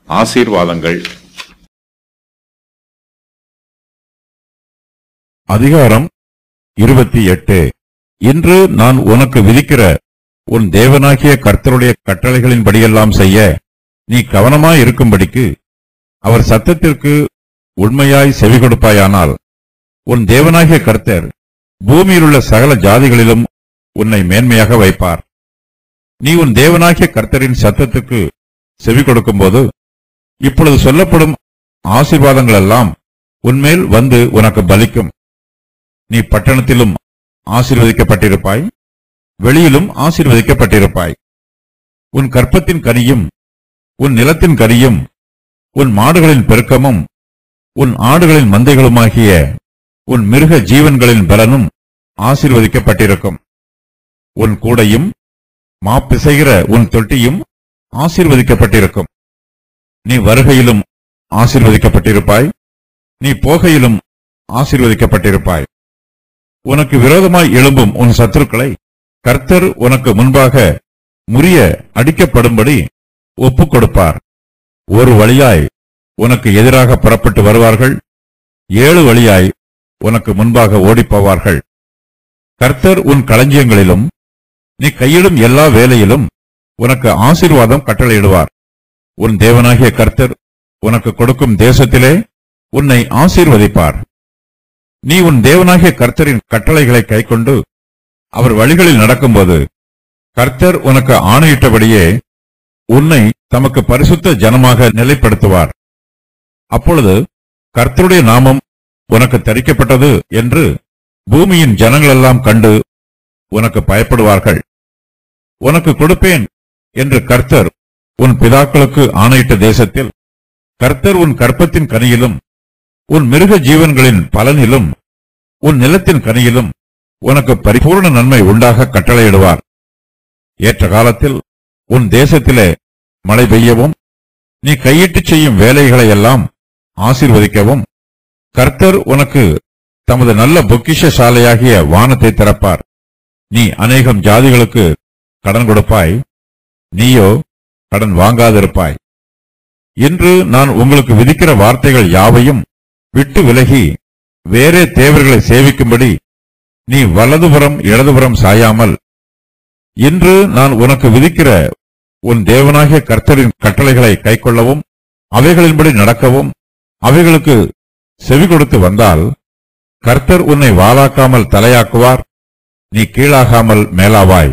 ஆசீர்வாதங்கள் அதிகாரம் இருபத்தி எட்டு இன்று நான் உனக்கு விதிக்கிற உன் தேவனாகிய கர்த்தருடைய கட்டளைகளின்படியெல்லாம் செய்ய நீ கவனமாய் இருக்கும்படிக்கு அவர் சத்தத்திற்கு உண்மையாய் செவி கொடுப்பாயானால் உன் தேவனாகிய கர்த்தர் பூமியிலுள்ள சகல ஜாதிகளிலும் உன்னை மேன்மையாக வைப்பார் நீ உன் தேவனாகிய கர்த்தரின் சத்தத்துக்கு செவி கொடுக்கும்போது இப்பொழுது சொல்லப்படும் ஆசீர்வாதங்கள் எல்லாம் உன்மேல் வந்து உனக்கு பலிக்கும் நீ பட்டணத்திலும் ஆசீர்வதிக்கப்பட்டிருப்பாய் வெளியிலும் ஆசீர்வதிக்கப்பட்டிருப்பாய் உன் கற்பத்தின் கனியும் உன் நிலத்தின் கனியும் உன் மாடுகளின் பெருக்கமும் உன் ஆடுகளின் மந்தைகளுமாகிய உன் மிருக ஜீவன்களின் பலனும் ஆசீர்வதிக்கப்பட்டிருக்கும் உன் கூடையும் மாப்பிசைகிற உன் தொட்டியும் ஆசீர்வதிக்கப்பட்டிருக்கும் நீ வருகையிலும் ஆசீர்வதிக்கப்பட்டிருப்பாய் நீ போகையிலும் ஆசீர்வதிக்கப்பட்டிருப்பாய் உனக்கு விரோதமாய் எழும்பும் உன் சத்துருக்களை கர்த்தர் உனக்கு முன்பாக முறிய அடிக்கப்படும்படி ஒப்புக் கொடுப்பார் ஒரு வழியாய் உனக்கு எதிராக புறப்பட்டு வருவார்கள் ஏழு வழியாய் உனக்கு முன்பாக ஓடிப்போவார்கள் கர்த்தர் உன் களஞ்சியங்களிலும் நீ கையிடும் எல்லா வேலையிலும் உனக்கு ஆசீர்வாதம் கட்டளையிடுவார் உன் தேவனாகிய கர்த்தர் உனக்கு கொடுக்கும் தேசத்திலே உன்னை ஆசீர்வதிப்பார் நீ உன் தேவனாகிய கர்த்தரின் கட்டளைகளை கைக்கொண்டு அவர் வழிகளில் நடக்கும்போது கர்த்தர் உனக்கு ஆணையிட்டபடியே உன்னை தமக்கு பரிசுத்த ஜனமாக நிலைப்படுத்துவார் அப்பொழுது கர்த்தருடைய நாமம் உனக்கு தரிக்கப்பட்டது என்று பூமியின் ஜனங்களெல்லாம் கண்டு உனக்கு பயப்படுவார்கள் உனக்கு கொடுப்பேன் என்று கர்த்தர் உன் பிதாக்களுக்கு ஆணையிட்ட தேசத்தில் கர்த்தர் உன் கற்பத்தின் கனியிலும் உன் மிருக ஜீவன்களின் பலனிலும் உன் நிலத்தின் கனியிலும் உனக்கு பரிபூர்ண நன்மை உண்டாக கட்டளையிடுவார் ஏற்ற காலத்தில் உன் தேசத்திலே மழை பெய்யவும் நீ கையிட்டு செய்யும் வேலைகளை எல்லாம் ஆசீர்வதிக்கவும் கர்த்தர் உனக்கு தமது நல்ல பொக்கிஷ சாலையாகிய வானத்தை திறப்பார் நீ அநேகம் ஜாதிகளுக்கு கடன் கொடுப்பாய் நீயோ கடன் வாங்காதிருப்பாய் இன்று நான் உங்களுக்கு விதிக்கிற வார்த்தைகள் யாவையும் விட்டு விலகி வேறே தேவர்களை சேவிக்கும்படி நீ வலதுபுறம் இடதுபுறம் சாயாமல் இன்று நான் உனக்கு விதிக்கிற உன் தேவனாகிய கர்த்தரின் கட்டளைகளை கைக்கொள்ளவும் அவைகளின்படி நடக்கவும் அவைகளுக்கு செவி கொடுத்து வந்தால் கர்த்தர் உன்னை வாலாக்காமல் தலையாக்குவார் நீ கீழாகாமல் மேலாவாய்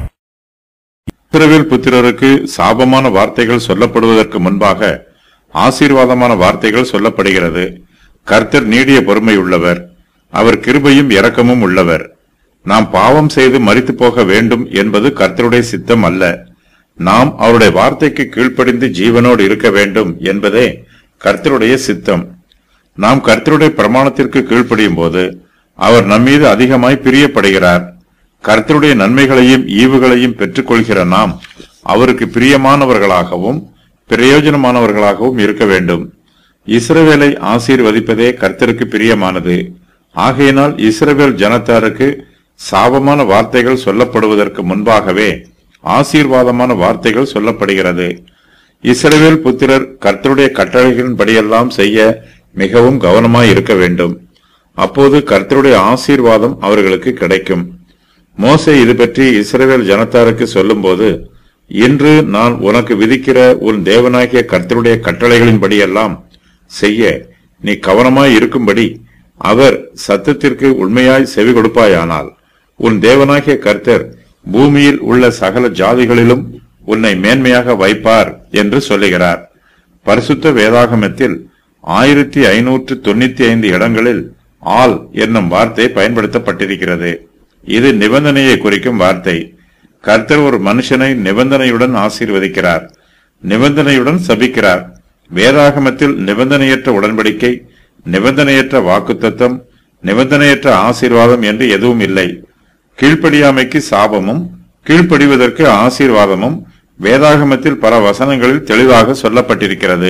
இஸ்ரவேல் புத்திரருக்கு சாபமான வார்த்தைகள் சொல்லப்படுவதற்கு முன்பாக ஆசீர்வாதமான வார்த்தைகள் சொல்லப்படுகிறது கர்த்தர் நீடிய பொறுமை உள்ளவர் அவர் கிருபையும் இரக்கமும் உள்ளவர் நாம் பாவம் செய்து மரித்து போக வேண்டும் என்பது கர்த்தருடைய சித்தம் அல்ல நாம் அவருடைய வார்த்தைக்கு கீழ்ப்படிந்து ஜீவனோடு இருக்க வேண்டும் என்பதே கர்த்தருடைய சித்தம் நாம் கர்த்தருடைய பிரமாணத்திற்கு கீழ்ப்படியும் போது அவர் நம்மீது அதிகமாய் பிரியப்படுகிறார் கர்த்தருடைய நன்மைகளையும் ஈவுகளையும் பெற்றுக்கொள்கிற நாம் அவருக்கு பிரியமானவர்களாகவும் பிரயோஜனமானவர்களாகவும் இருக்க வேண்டும் இஸ்ரவேலை ஆசீர்வதிப்பதே கர்த்தருக்கு பிரியமானது ஆகையினால் இஸ்ரவேல் ஜனத்தாருக்கு சாபமான வார்த்தைகள் சொல்லப்படுவதற்கு முன்பாகவே ஆசீர்வாதமான வார்த்தைகள் சொல்லப்படுகிறது இஸ்ரவேல் புத்திரர் கர்த்தருடைய கட்டளைகளின்படியெல்லாம் செய்ய மிகவும் கவனமாய் இருக்க வேண்டும் அப்போது கர்த்தருடைய ஆசீர்வாதம் அவர்களுக்கு கிடைக்கும் மோசே இது பற்றி இஸ்ரவேல் ஜனத்தாருக்கு சொல்லும்போது இன்று நான் உனக்கு விதிக்கிற உன் தேவனாகிய கர்த்தருடைய கட்டளைகளின்படியெல்லாம் செய்ய நீ கவனமாய் இருக்கும்படி அவர் சத்தத்திற்கு உண்மையாய் செவி கொடுப்பாயானால் உன் தேவனாகிய கர்த்தர் பூமியில் உள்ள சகல ஜாதிகளிலும் உன்னை மேன்மையாக வைப்பார் என்று சொல்லுகிறார் பரிசுத்த வேதாகமத்தில் ஆயிரத்தி ஐநூற்று தொண்ணூத்தி ஐந்து இடங்களில் ஆல் என்னும் வார்த்தை பயன்படுத்தப்பட்டிருக்கிறது இது நிபந்தனையை குறிக்கும் வார்த்தை கர்த்தர் ஒரு மனுஷனை நிபந்தனையுடன் ஆசீர்வதிக்கிறார் நிபந்தனையுடன் சபிக்கிறார் வேதாகமத்தில் நிபந்தனையற்ற உடன்படிக்கை நிபந்தனையற்ற வாக்குத்தத்தம் நிபந்தனையற்ற ஆசீர்வாதம் என்று எதுவும் இல்லை கீழ்ப்படியாமைக்கு சாபமும் கீழ்ப்படிவதற்கு ஆசீர்வாதமும் வேதாகமத்தில் பல வசனங்களில் தெளிவாக சொல்லப்பட்டிருக்கிறது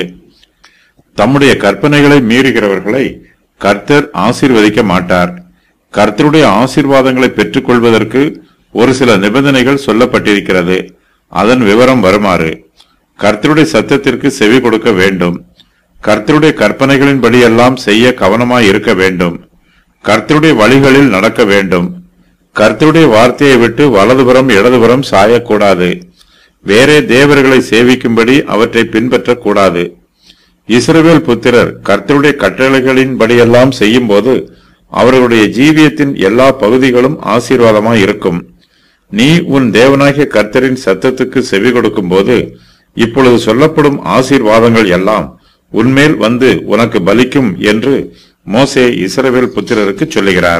தம்முடைய கற்பனைகளை மீறுகிறவர்களை கர்த்தர் ஆசீர்வதிக்க மாட்டார் கர்த்தருடைய ஆசீர்வாதங்களை பெற்றுக்கொள்வதற்கு ஒரு சில நிபந்தனைகள் சொல்லப்பட்டிருக்கிறது அதன் விவரம் வருமாறு கர்த்தருடைய சத்தத்திற்கு செவி கொடுக்க வேண்டும் கர்த்தருடைய கற்பனைகளின்படி எல்லாம் செய்ய கவனமாய் இருக்க வேண்டும் கர்த்தருடைய வழிகளில் நடக்க வேண்டும் கர்த்தருடைய வார்த்தையை விட்டு வலதுபுறம் இடதுபுறம் சாயக்கூடாது வேறே தேவர்களை சேவிக்கும்படி அவற்றை பின்பற்றக்கூடாது இஸ்ரவேல் புத்திரர் கர்த்தருடைய கட்டளைகளின்படியெல்லாம் செய்யும்போது அவர்களுடைய ஜீவியத்தின் எல்லா பகுதிகளும் ஆசீர்வாதமாய் இருக்கும் நீ உன் தேவனாகிய கர்த்தரின் சத்தத்துக்கு செவி கொடுக்கும்போது இப்பொழுது சொல்லப்படும் ஆசீர்வாதங்கள் எல்லாம் உன்மேல் வந்து உனக்கு பலிக்கும் என்று மோசே இஸ்ரவேல் புத்திரருக்கு சொல்லுகிறார்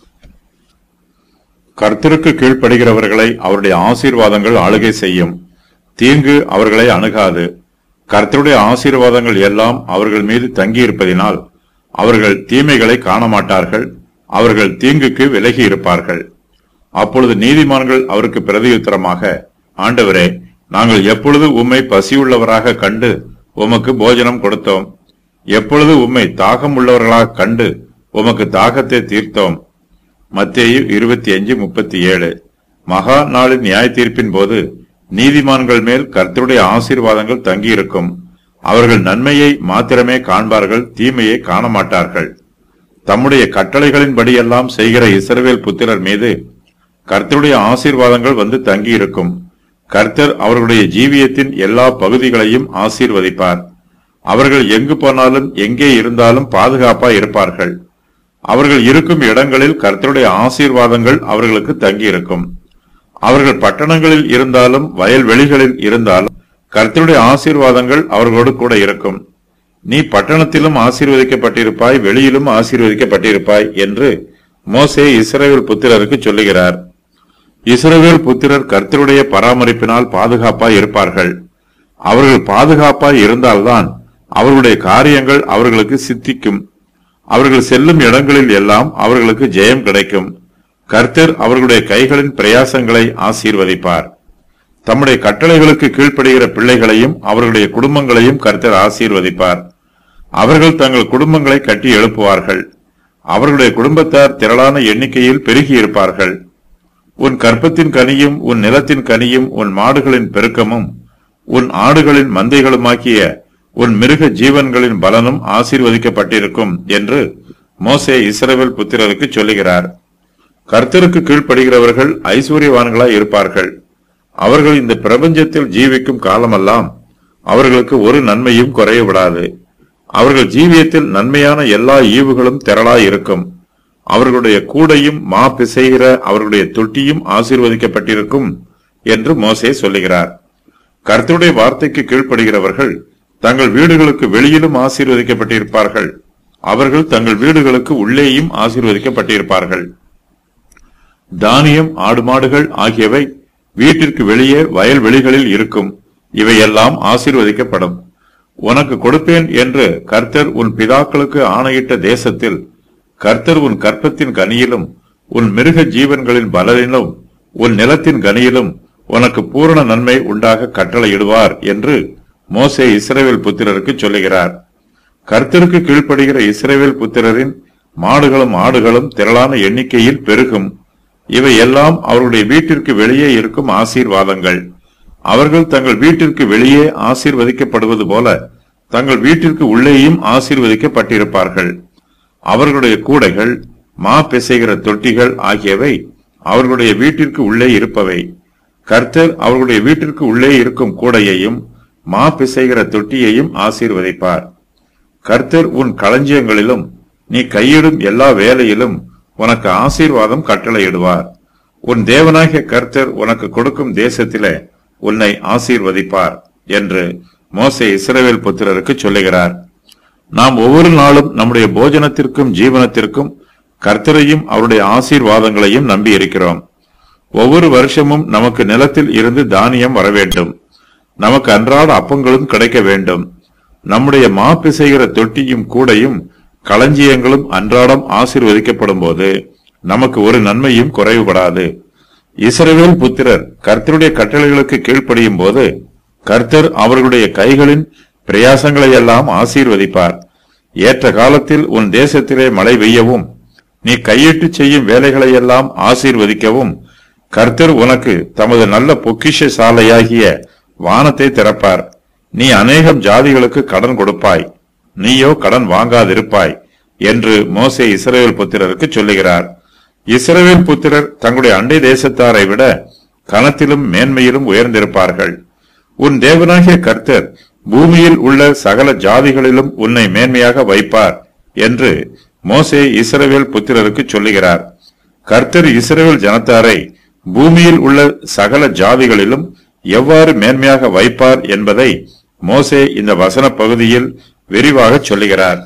கர்த்தருக்கு கீழ்ப்படுகிறவர்களை அவருடைய ஆசீர்வாதங்கள் ஆளுகை செய்யும் தீங்கு அவர்களை அணுகாது கர்த்தருடைய ஆசீர்வாதங்கள் எல்லாம் அவர்கள் மீது தங்கியிருப்பதினால் அவர்கள் தீமைகளை காண மாட்டார்கள் அவர்கள் தீங்குக்கு விலகி இருப்பார்கள் அப்பொழுது நீதிமான்கள் அவருக்கு பிரதியுத்தரமாக ஆண்டவரே நாங்கள் எப்பொழுது உம்மை பசியுள்ளவராக கண்டு உமக்கு போஜனம் கொடுத்தோம் எப்பொழுது உம்மை தாகம் உள்ளவர்களாக கண்டு உமக்கு தாகத்தை தீர்த்தோம் மத்தேயு இருபத்தி அஞ்சு முப்பத்தி ஏழு மகா நாளின் நியாய தீர்ப்பின் போது நீதிமான்கள் மேல் கர்த்தருடைய ஆசீர்வாதங்கள் தங்கியிருக்கும் அவர்கள் நன்மையை மாத்திரமே காண்பார்கள் தீமையை காண மாட்டார்கள் தம்முடைய கட்டளைகளின்படியெல்லாம் செய்கிற இஸ்ரவேல் புத்திரர் மீது கர்த்தருடைய ஆசீர்வாதங்கள் வந்து தங்கியிருக்கும் கர்த்தர் அவர்களுடைய ஜீவியத்தின் எல்லா பகுதிகளையும் ஆசீர்வதிப்பார் அவர்கள் எங்கு போனாலும் எங்கே இருந்தாலும் பாதுகாப்பா இருப்பார்கள் அவர்கள் இருக்கும் இடங்களில் கர்த்தருடைய ஆசீர்வாதங்கள் அவர்களுக்கு தங்கியிருக்கும் அவர்கள் பட்டணங்களில் இருந்தாலும் வயல்வெளிகளில் இருந்தாலும் கர்த்தருடைய ஆசீர்வாதங்கள் அவர்களோடு கூட இருக்கும் நீ பட்டணத்திலும் ஆசீர்வதிக்கப்பட்டிருப்பாய் வெளியிலும் ஆசீர்வதிக்கப்பட்டிருப்பாய் என்று மோசே இஸ்ரவேல் புத்திரருக்கு சொல்லுகிறார் இஸ்ரவேல் புத்திரர் கர்த்தருடைய பராமரிப்பினால் பாதுகாப்பாய் இருப்பார்கள் அவர்கள் பாதுகாப்பாய் இருந்தால்தான் அவர்களுடைய காரியங்கள் அவர்களுக்கு சித்திக்கும் அவர்கள் செல்லும் இடங்களில் எல்லாம் அவர்களுக்கு ஜெயம் கிடைக்கும் கர்த்தர் அவர்களுடைய கைகளின் பிரயாசங்களை ஆசீர்வதிப்பார் தம்முடைய கட்டளைகளுக்கு கீழ்ப்படுகிற பிள்ளைகளையும் அவர்களுடைய குடும்பங்களையும் கர்த்தர் ஆசீர்வதிப்பார் அவர்கள் தங்கள் குடும்பங்களை கட்டி எழுப்புவார்கள் அவர்களுடைய குடும்பத்தார் திரளான எண்ணிக்கையில் பெருகி இருப்பார்கள் உன் கற்பத்தின் கனியும் உன் நிலத்தின் கனியும் உன் மாடுகளின் பெருக்கமும் உன் ஆடுகளின் மந்தைகளுமாக்கிய உன் மிருக ஜீவன்களின் பலனும் ஆசீர்வதிக்கப்பட்டிருக்கும் என்று மோசே இஸ்ரவேல் புத்திரருக்கு சொல்லுகிறார் கர்த்தருக்கு கீழ்ப்படுகிறவர்கள் ஐஸ்வர்யவான்களாய் இருப்பார்கள் அவர்கள் இந்த பிரபஞ்சத்தில் ஜீவிக்கும் காலமெல்லாம் அவர்களுக்கு ஒரு நன்மையும் குறைய விடாது அவர்கள் ஜீவியத்தில் நன்மையான எல்லா ஈவுகளும் திரளாய் இருக்கும் அவர்களுடைய கூடையும் மா பிசைகிற அவர்களுடைய தொட்டியும் ஆசீர்வதிக்கப்பட்டிருக்கும் என்று மோசே சொல்லுகிறார் கர்த்தருடைய வார்த்தைக்கு கீழ்ப்படுகிறவர்கள் தங்கள் வீடுகளுக்கு வெளியிலும் ஆசீர்வதிக்கப்பட்டிருப்பார்கள் அவர்கள் தங்கள் வீடுகளுக்கு உள்ளேயும் ஆசீர்வதிக்கப்பட்டிருப்பார்கள் தானியம் ஆடு மாடுகள் ஆகியவை வீட்டிற்கு வெளியே வயல்வெளிகளில் இருக்கும் இவையெல்லாம் ஆசீர்வதிக்கப்படும் உனக்கு கொடுப்பேன் என்று கர்த்தர் உன் பிதாக்களுக்கு ஆணையிட்ட தேசத்தில் கர்த்தர் உன் கற்பத்தின் கனியிலும் உன் மிருக ஜீவன்களின் பலனிலும் உன் நிலத்தின் கனியிலும் உனக்கு பூரண நன்மை உண்டாக கட்டளையிடுவார் என்று மோசே இஸ்ரவேல் புத்திரருக்கு சொல்லுகிறார் கர்த்தருக்கு கீழ்ப்படுகிற இஸ்ரவேல் புத்திரரின் மாடுகளும் ஆடுகளும் திரளான எண்ணிக்கையில் பெருகும் இவை எல்லாம் அவர்களுடைய வீட்டிற்கு வெளியே இருக்கும் ஆசீர்வாதங்கள் அவர்கள் தங்கள் வீட்டிற்கு வெளியே ஆசீர்வதிக்கப்படுவது போல தங்கள் வீட்டிற்கு உள்ளேயும் ஆசீர்வதிக்கப்பட்டிருப்பார்கள் அவர்களுடைய கூடைகள் மா பிசைகிற தொட்டிகள் ஆகியவை அவர்களுடைய வீட்டிற்கு உள்ளே இருப்பவை கர்த்தர் அவர்களுடைய வீட்டிற்கு உள்ளே இருக்கும் கூடையையும் மா பிசைகிற தொட்டியையும் ஆசீர்வதிப்பார் கர்த்தர் உன் களஞ்சியங்களிலும் நீ கையிடும் எல்லா வேலையிலும் உனக்கு ஆசீர்வாதம் கட்டளையிடுவார் உன் தேவனாகிய கர்த்தர் உனக்கு கொடுக்கும் தேசத்திலே உன்னை ஆசீர்வதிப்பார் என்று மோசே இஸ்ரவேல் புத்திரருக்கு சொல்லுகிறார் நாம் ஒவ்வொரு நாளும் நம்முடைய போஜனத்திற்கும் ஜீவனத்திற்கும் கர்த்தரையும் அவருடைய ஆசீர்வாதங்களையும் நம்பி இருக்கிறோம் ஒவ்வொரு வருஷமும் நமக்கு நிலத்தில் இருந்து தானியம் வர வேண்டும் நமக்கு அன்றாட அப்பங்களும் கிடைக்க வேண்டும் நம்முடைய மா பிசைகிற தொட்டியும் கூடையும் களஞ்சியங்களும் அன்றாடம் ஆசீர்வதிக்கப்படும் போது நமக்கு ஒரு நன்மையும் குறைவுபடாது இஸ்ரவேல் புத்திரர் கர்த்தருடைய கட்டளைகளுக்கு கீழ்ப்படியும் போது கர்த்தர் அவர்களுடைய கைகளின் பிரயாசங்களை எல்லாம் ஆசீர்வதிப்பார் ஏற்ற காலத்தில் உன் தேசத்திலே மழை பெய்யவும் நீ கையிட்டு செய்யும் வேலைகளை எல்லாம் ஆசீர்வதிக்கவும் கர்த்தர் உனக்கு தமது நல்ல பொக்கிஷ சாலையாகிய வானத்தை திறப்பார் நீ அநேகம் ஜாதிகளுக்கு கடன் கொடுப்பாய் நீயோ கடன் வாங்காதிருப்பாய் என்று மோசே இஸ்ரவேல் புத்திரருக்கு சொல்லுகிறார் இஸ்ரவேல் புத்திரர் தங்களுடைய அண்டை தேசத்தாரை விட கனத்திலும் மேன்மையிலும் உயர்ந்திருப்பார்கள் உன் தேவனாகிய கர்த்தர் பூமியில் உள்ள சகல ஜாதிகளிலும் உன்னை மேன்மையாக வைப்பார் என்று மோசே இஸ்ரவேல் புத்திரருக்கு சொல்லுகிறார் கர்த்தர் இஸ்ரவேல் ஜனத்தாரை பூமியில் உள்ள சகல ஜாதிகளிலும் எவ்வாறு மேன்மையாக வைப்பார் என்பதை மோசே இந்த வசன பகுதியில் விரிவாக சொல்லுகிறார்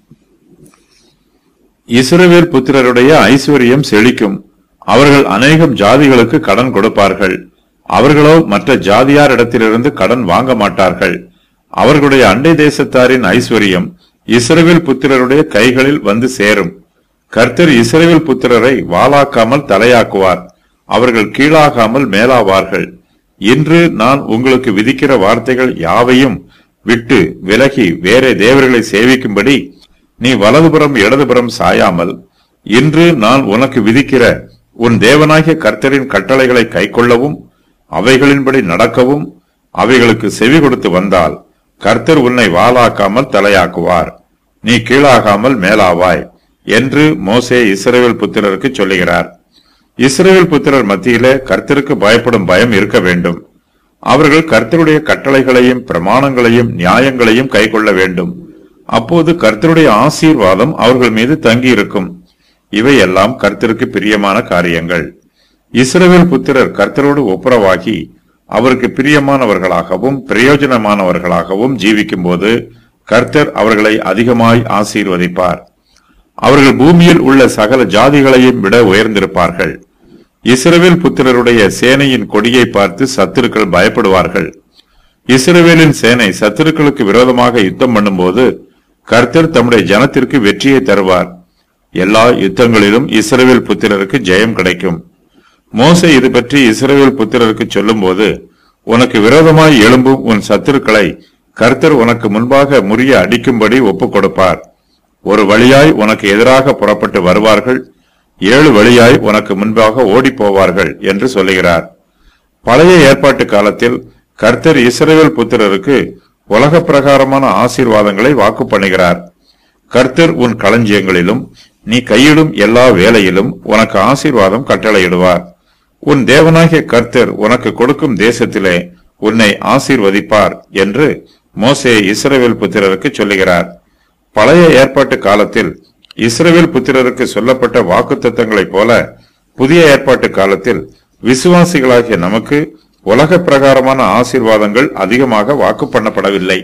இஸ்ரவேல் புத்திரருடைய ஐஸ்வர்யம் செழிக்கும் அவர்கள் அநேகம் ஜாதிகளுக்கு கடன் கொடுப்பார்கள் அவர்களோ மற்ற ஜாதியாரிடத்திலிருந்து கடன் வாங்க மாட்டார்கள் அவர்களுடைய அண்டை தேசத்தாரின் ஐஸ்வர்யம் இஸ்ரவேல் புத்திரருடைய கைகளில் வந்து சேரும் கர்த்தர் இஸ்ரவேல் புத்திரரை வாளாக்காமல் தலையாக்குவார் அவர்கள் கீழாகாமல் மேலாவார்கள் இன்று நான் உங்களுக்கு விதிக்கிற வார்த்தைகள் யாவையும் விட்டு விலகி வேறே தேவர்களை சேவிக்கும்படி நீ வலதுபுறம் இடதுபுறம் சாயாமல் இன்று நான் உனக்கு விதிக்கிற உன் தேவனாகிய கர்த்தரின் கட்டளைகளை கைக்கொள்ளவும் அவைகளின்படி நடக்கவும் அவைகளுக்கு செவி கொடுத்து வந்தால் கர்த்தர் உன்னை வாளாக்காமல் தலையாக்குவார் நீ கீழாகாமல் மேலாவாய் என்று மோசே இஸ்ரவேல் புத்திரருக்கு சொல்லுகிறார் இஸ்ரவேல் புத்திரர் மத்தியிலே கர்த்தருக்கு பயப்படும் பயம் இருக்க வேண்டும் அவர்கள் கர்த்தருடைய கட்டளைகளையும் பிரமாணங்களையும் நியாயங்களையும் கைக்கொள்ள வேண்டும் அப்போது கர்த்தருடைய ஆசீர்வாதம் அவர்கள் மீது தங்கியிருக்கும் இவையெல்லாம் கர்த்தருக்கு பிரியமான காரியங்கள் இஸ்ரவேல் புத்திரர் கர்த்தரோடு ஒப்புரவாகி அவருக்கு பிரியமானவர்களாகவும் பிரயோஜனமானவர்களாகவும் ஜீவிக்கும்போது கர்த்தர் அவர்களை அதிகமாய் ஆசீர்வதிப்பார் அவர்கள் பூமியில் உள்ள சகல ஜாதிகளையும் விட உயர்ந்திருப்பார்கள் இஸ்ரவேல் புத்திரருடைய சேனையின் கொடியை பார்த்து சத்துருக்கள் பயப்படுவார்கள் இஸ்ரவேலின் சேனை சத்துருக்களுக்கு விரோதமாக யுத்தம் பண்ணும்போது கர்த்தர் தம்முடைய ஜனத்திற்கு வெற்றியை தருவார் எல்லா யுத்தங்களிலும் இஸ்ரவேல் புத்திரருக்கு ஜெயம் கிடைக்கும் மோசே இது பற்றி இஸ்ரவேல் புத்திரருக்கு சொல்லும்போது உனக்கு விரோதமாய் எழும்பும் உன் சத்துருக்களை கர்த்தர் உனக்கு முன்பாக முறிய அடிக்கும்படி ஒப்புக் கொடுப்பார் ஒரு வழியாய் உனக்கு எதிராக புறப்பட்டு வருவார்கள் ஏழு வழியாய் உனக்கு முன்பாக ஓடிப் போவார்கள் என்று சொல்லுகிறார் பழைய ஏற்பாட்டு காலத்தில் கர்த்தர் இஸ்ரவேல் புத்திரருக்கு உலக பிரகாரமான ஆசீர்வாதங்களை வாக்கு பண்ணுகிறார் கர்த்தர் உன் களஞ்சியங்களிலும் நீ கையிடும் எல்லா வேலையிலும் உனக்கு ஆசீர்வாதம் கட்டளையிடுவார் உன் தேவனாகிய கர்த்தர் உனக்கு கொடுக்கும் தேசத்திலே உன்னை ஆசீர்வதிப்பார் என்று மோசே இஸ்ரவேல் புத்திரருக்கு சொல்லுகிறார் பழைய ஏற்பாட்டு காலத்தில் இஸ்ரவேல் புத்திரருக்கு சொல்லப்பட்ட வாக்குத்தத்தங்களைப் போல புதிய ஏற்பாட்டு காலத்தில் விசுவாசிகளாகிய நமக்கு உலக பிரகாரமான ஆசீர்வாதங்கள் அதிகமாக வாக்கு பண்ணப்படவில்லை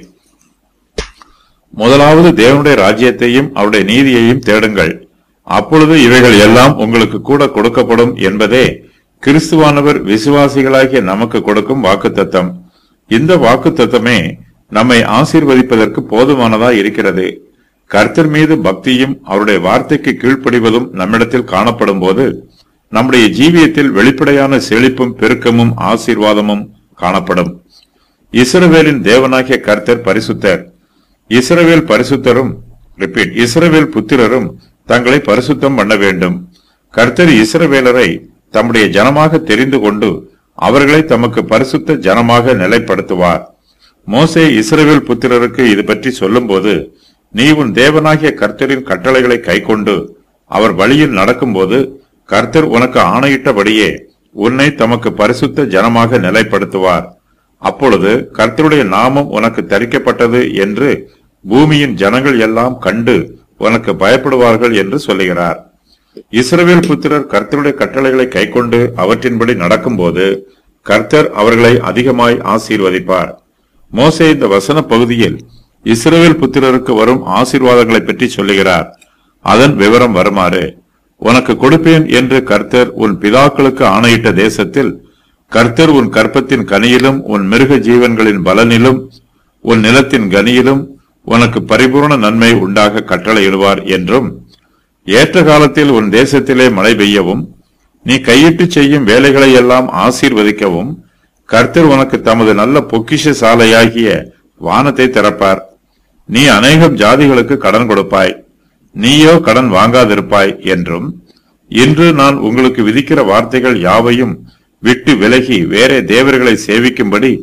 முதலாவது தேவனுடைய ராஜ்யத்தையும் அவருடைய நீதியையும் தேடுங்கள் அப்பொழுது இவைகள் எல்லாம் உங்களுக்கு கூட கொடுக்கப்படும் என்பதே கிறிஸ்துவானவர் விசுவாசிகளாகிய நமக்கு கொடுக்கும் வாக்குத்தத்தம் இந்த வாக்குத்தத்தமே நம்மை ஆசீர்வதிப்பதற்கு போதுமானதா இருக்கிறது கர்த்தர் மீது பக்தியும் அவருடைய வார்த்தைக்கு கீழ்ப்படிவதும் நம்மிடத்தில் காணப்படும் போது நம்முடைய ஜீவியத்தில் வெளிப்படையான செழிப்பும் பெருக்கமும் ஆசீர்வாதமும் காணப்படும் இஸ்ரவேலின் தேவனாகிய கர்த்தர் பரிசுத்தர் இஸ்ரவேல் பரிசுத்தரும் ரிப்பீட் இஸ்ரவேல் புத்திரரும் தங்களை பரிசுத்தம் பண்ண வேண்டும் கர்த்தர் இஸ்ரவேலரை தம்முடைய ஜனமாக தெரிந்து கொண்டு அவர்களை தமக்கு பரிசுத்த ஜனமாக நிலைப்படுத்துவார் மோசே இஸ்ரவேல் புத்திரருக்கு இது பற்றி சொல்லும்போது நீ உன் தேவனாகிய கர்த்தரின் கட்டளைகளை கைக்கொண்டு அவர் வழியில் நடக்கும்போது கர்த்தர் உனக்கு ஆணையிட்டபடியே உன்னை தமக்கு பரிசுத்த ஜனமாக நிலைப்படுத்துவார் அப்பொழுது கர்த்தருடைய நாமம் உனக்கு தரிக்கப்பட்டது என்று பூமியின் ஜனங்கள் எல்லாம் கண்டு உனக்கு பயப்படுவார்கள் என்று சொல்லுகிறார் இஸ்ரவேல் புத்திரர் கர்த்தருடைய கட்டளைகளை கைக்கொண்டு அவற்றின்படி நடக்கும்போது கர்த்தர் அவர்களை அதிகமாய் ஆசீர்வதிப்பார் மோசே இந்த வசன பகுதியில் இஸ்ரவேல் புத்திரருக்கு வரும் ஆசீர்வாதங்களை பற்றி சொல்லுகிறார் அதன் விவரம் வருமாறு உனக்கு கொடுப்பேன் என்று கர்த்தர் உன் பிதாக்களுக்கு ஆணையிட்ட தேசத்தில் கர்த்தர் உன் கற்பத்தின் கனியிலும் உன் மிருக ஜீவன்களின் பலனிலும் உன் நிலத்தின் கனியிலும் உனக்கு பரிபூர்ண நன்மை உண்டாக கட்டளையிடுவார் என்றும் ஏற்ற காலத்தில் உன் தேசத்திலே மழை பெய்யவும் நீ கையிட்டு செய்யும் வேலைகளை எல்லாம் ஆசீர்வதிக்கவும் கர்த்தர் உனக்கு தமது நல்ல பொக்கிஷ சாலையாகிய வானத்தை திறப்பார் நீ அநேகம் ஜாதிகளுக்கு கடன் கொடுப்பாய் நீயோ கடன் வாங்காதிருப்பாய் என்றும் இன்று நான் உங்களுக்கு விதிக்கிற வார்த்தைகள் யாவையும் விட்டு விலகி வேறே தேவர்களை சேவிக்கும்படி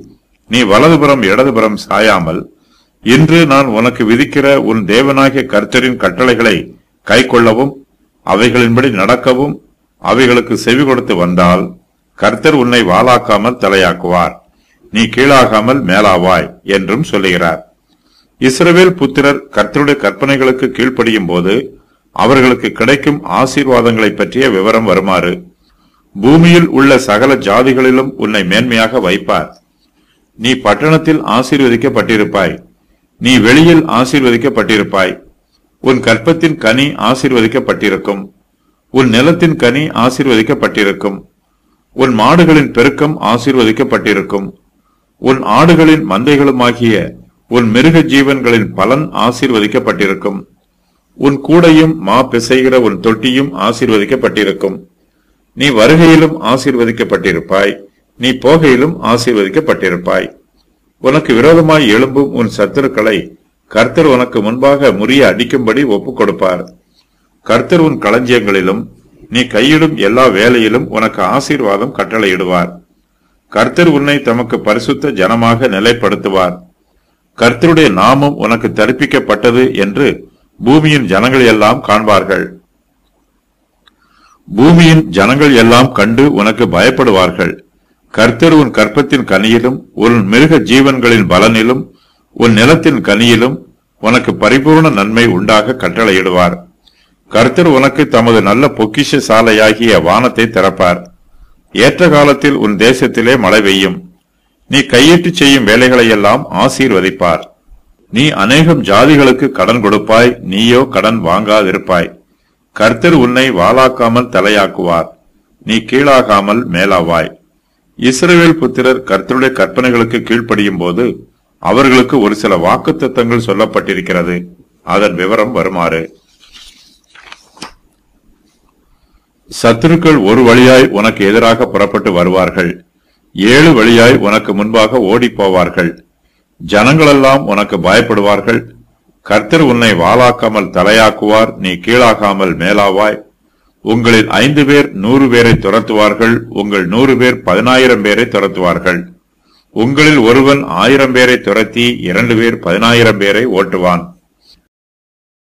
நீ வலதுபுறம் இடதுபுறம் சாயாமல் இன்று நான் உனக்கு விதிக்கிற உன் தேவனாகிய கர்த்தரின் கட்டளைகளை கைக்கொள்ளவும் அவைகளின்படி நடக்கவும் அவைகளுக்கு செவி கொடுத்து வந்தால் கர்த்தர் உன்னை வாளாக்காமல் தலையாக்குவார் நீ கீழாகாமல் மேலாவாய் என்றும் சொல்லுகிறார் இஸ்ரவேல் புத்திரர் கர்த்தருடைய கற்பனைகளுக்கு கீழ்ப்படியும் போது அவர்களுக்கு கிடைக்கும் ஆசீர்வாதங்களை பற்றிய விவரம் வருமாறு பூமியில் உள்ள சகல ஜாதிகளிலும் உன்னை மேன்மையாக வைப்பார் நீ பட்டணத்தில் ஆசீர்வதிக்கப்பட்டிருப்பாய் நீ வெளியில் ஆசீர்வதிக்கப்பட்டிருப்பாய் உன் கற்பத்தின் கனி ஆசீர்வதிக்கப்பட்டிருக்கும் உன் நிலத்தின் கனி ஆசீர்வதிக்கப்பட்டிருக்கும் உன் மாடுகளின் பெருக்கம் ஆசீர்வதிக்கப்பட்டிருக்கும் உன் ஆடுகளின் மந்தைகளுமாகிய உன் மிருக ஜீவன்களின் பலன் ஆசீர்வதிக்கப்பட்டிருக்கும் உன் கூடையும் மா பிசைகிற உன் தொட்டியும் ஆசீர்வதிக்கப்பட்டிருக்கும் நீ வருகையிலும் ஆசீர்வதிக்கப்பட்டிருப்பாய் நீ போகையிலும் ஆசீர்வதிக்கப்பட்டிருப்பாய் உனக்கு விரோதமாய் எழும்பும் உன் சத்துருக்களை கர்த்தர் உனக்கு முன்பாக முறிய அடிக்கும்படி ஒப்புக் கொடுப்பார் கர்த்தர் உன் களஞ்சியங்களிலும் நீ கையிடும் எல்லா வேலையிலும் உனக்கு ஆசீர்வாதம் கட்டளையிடுவார் கர்த்தர் உன்னை தமக்கு பரிசுத்த ஜனமாக நிலைப்படுத்துவார் கர்த்தருடைய நாமம் உனக்கு தரிப்பிக்கப்பட்டது என்று பூமியின் ஜனங்கள் எல்லாம் காண்பார்கள் பூமியின் ஜனங்கள் எல்லாம் கண்டு உனக்கு பயப்படுவார்கள் கர்த்தர் உன் கற்பத்தின் கனியிலும் உன் மிருக ஜீவன்களின் பலனிலும் உன் நிலத்தின் கனியிலும் உனக்கு பரிபூர்ண நன்மை உண்டாக கட்டளையிடுவார் கர்த்தர் உனக்கு தமது நல்ல பொக்கிஷ சாலையாகிய வானத்தை திறப்பார் ஏற்ற காலத்தில் உன் தேசத்திலே மழை பெய்யும் நீ கையிட்டு செய்யும் வேலைகளையெல்லாம் ஆசீர்வதிப்பார் நீ அநேகம் ஜாதிகளுக்கு கடன் கொடுப்பாய் நீயோ கடன் வாங்காதிருப்பாய் கர்த்தர் உன்னை வாளாக்காமல் தலையாக்குவார் நீ கீழாகாமல் மேலாவாய் இஸ்ரவேல் புத்திரர் கர்த்தருடைய கற்பனைகளுக்கு கீழ்ப்படியும் போது அவர்களுக்கு ஒரு சில வாக்குத்தத்தங்கள் சொல்லப்பட்டிருக்கிறது அதன் விவரம் வருமாறு சத்துருக்கள் ஒரு வழியாய் உனக்கு எதிராக புறப்பட்டு வருவார்கள் ஏழு வழியாய் உனக்கு முன்பாக ஓடிப் போவார்கள் ஜனங்களெல்லாம் உனக்கு பயப்படுவார்கள் கர்த்தர் உன்னை வாளாக்காமல் தலையாக்குவார் நீ கீழாகாமல் மேலாவாய் உங்களில் ஐந்து பேர் நூறு பேரை துரத்துவார்கள் உங்கள் நூறு பேர் பதினாயிரம் பேரை துரத்துவார்கள் உங்களில் ஒருவன் ஆயிரம் பேரை துரத்தி இரண்டு பேர் பதினாயிரம் பேரை ஓட்டுவான்